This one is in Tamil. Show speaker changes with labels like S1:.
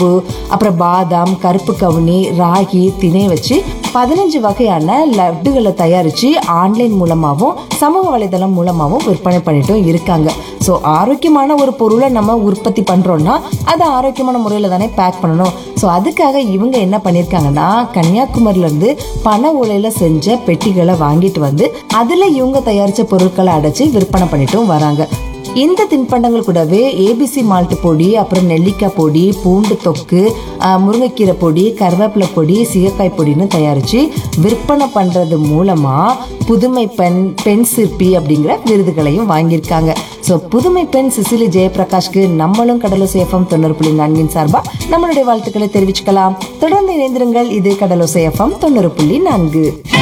S1: அப்புறம் பாதாம் கருப்பு கவுனி ராகி திணை வச்சு பதினஞ்சு வகையான லட்டுகளை தயாரிச்சு ஆன்லைன் மூலமாகவும் சமூக வலைதளம் மூலமாகவும் விற்பனை பண்ணிட்டும் இருக்காங்க ஸோ ஆரோக்கியமான ஒரு பொருளை நம்ம உற்பத்தி பண்றோம்னா அதை ஆரோக்கியமான முறையில் தானே பேக் பண்ணணும் ஸோ அதுக்காக இவங்க என்ன பண்ணியிருக்காங்கன்னா கன்னியாகுமரியில இருந்து பனை ஓலையில செஞ்ச பெட்டிகளை வாங்கிட்டு வந்து அதுல இவங்க தயாரிச்ச பொருட்களை அடைச்சு விற்பனை பண்ணிட்டும் வராங்க இந்த தின்பண்டங்கள் கூடவே ஏபிசி மால்ட் பொடி அப்புறம் நெல்லிக்காய் பொடி பூண்டு தொக்கு ஆஹ், முருங்கைக்கீரை பொடி கருவேப்பிலை பொடி சீகக்காய் பொடின்னு தயாரிச்சு விற்பனை பண்றது மூலமா புதுமை பெண் பெண் சிற்பி அப்படிங்கிற விருதுகளையும் வாங்கியிருக்காங்க ஸோ புதுமை பெண் சிசிலி ஜெயபிரகாஷ்க்கு நம்மளும் கடலோசை எஃப்எம் தொண்ணூறு புள்ளி நான்கின் சார்பா நம்மளுடைய வாழ்த்துக்களை தெரிவிச்சுக்கலாம் தொடர்ந்து இணைந்திருங்கள் இது கடலோசை எஃப்எம் தொண்ணூறு புள்ளி நான்கு